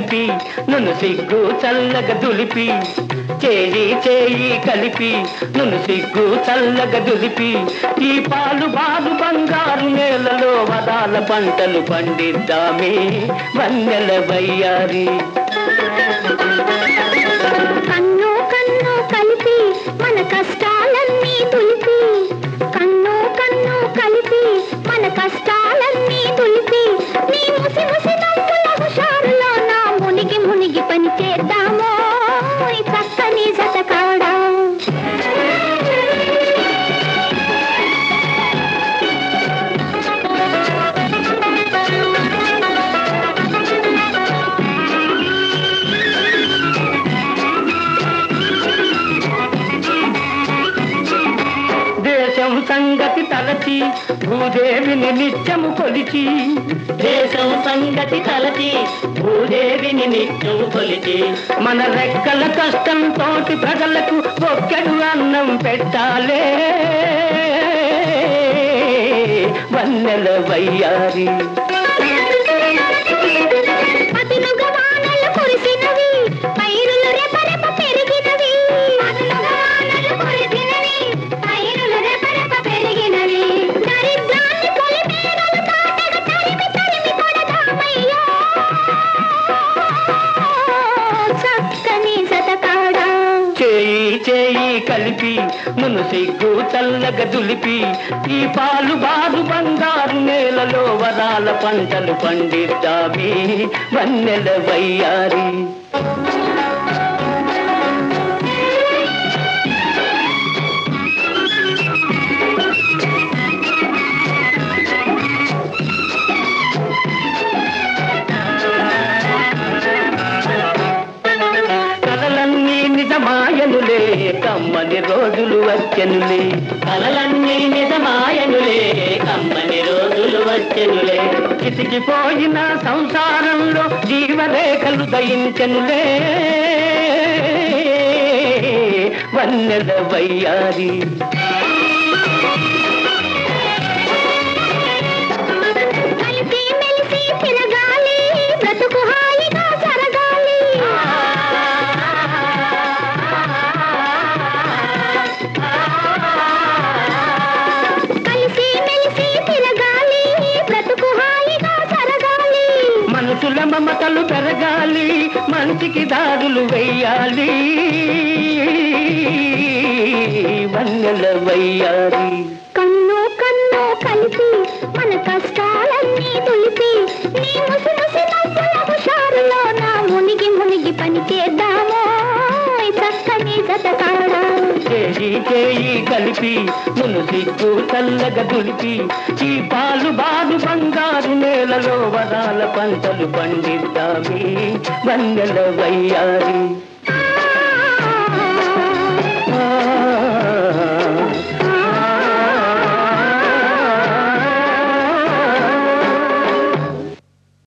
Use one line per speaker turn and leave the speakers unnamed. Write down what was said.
కలిపి నన్ను సిగ్గు చల్లగా దులిపి చేయి చేయి కలిపి నన్ను సిగ్గు చల్లగా దులిపి ఈ పాలు బాలు బంగారు నేలలో వదాల పంటలు పండిద్దామే వన్నెల వయ్యారి
కన్ను కన్ను కలిపి మన కష్టాలన్నీ తులిపి కన్ను కన్ను కలిపి మన కష్టాలన్నీ తులిపి నీ ముసి ముసి నవ్వుల హుషారులో నా మునిగి మునిగి పని చేద్దామో ఈ చక్కని జత కాడా
దేశం సంగతి తలచి భూదేవిని నిత్యము కొలిచి
దేశం సంగతి తలచి భూదేవిని నిత్యం కొలిచి
మన రెక్కల కష్టం తోటి ప్రజలకు ఒక్కడు అన్నం పెట్టాలే వన్నెల వయ్యారి
అదినుగ వానలు కురిసినవి పైరులు రెపరెప పెరిగినవి అదినుగ వానలు కురిసినవి పైరులు రెపరెప పెరిగినవి దరిద్రాన్ని పొలిమేరలు తాటగ తరిమి తరిమి కొడదామయ్యా చక్కని సతకాడా
చేయి చేయి కలిపి నన్ను సిగ్గు చల్లగా దులిపి ఈ పాలు బారు బంగారు నేలలో వరాల పంటలు పండిద్దామి వన్నెల వయ్యారి కలలన్నీ నిజమాయనులే కమ్మని రోజులు వచ్చెనులే
కలలన్నీ నిజమాయనులే కమ్మని రోజులు వచ్చెనులే
చితికిపోయిన సంసారంలో జీవరేఖలు దయించెనులే వన్నెల వయ్యారి
కలిసి మెలిసి తిరగాలి బ్రతుకు హాయిగా జరగాలి కలిసి మెలిసి తిరగాలి బ్రతుకు హాయిగా జరగాలి
మనసుల మమతలు పెరగాలి మంచికి దారులు వెయ్యాలి వన్నెల వయ్యారి
కన్ను కన్ను కలిపి మన కష్టాలన్నీ తులిపి నీ ముసి ముసి నవ్వుల హుషారులో నా మునిగి మునిగి పని చేద్దామో ఈ చక్కని జతకాడా
చేయి చేయి కలిపి మును సిగ్గు చల్లగా దులిపి ఈ పాలు బాలు బంగారు నేలలో వరాల పంటలు పండిద్దామి వన్నెల వయ్యారి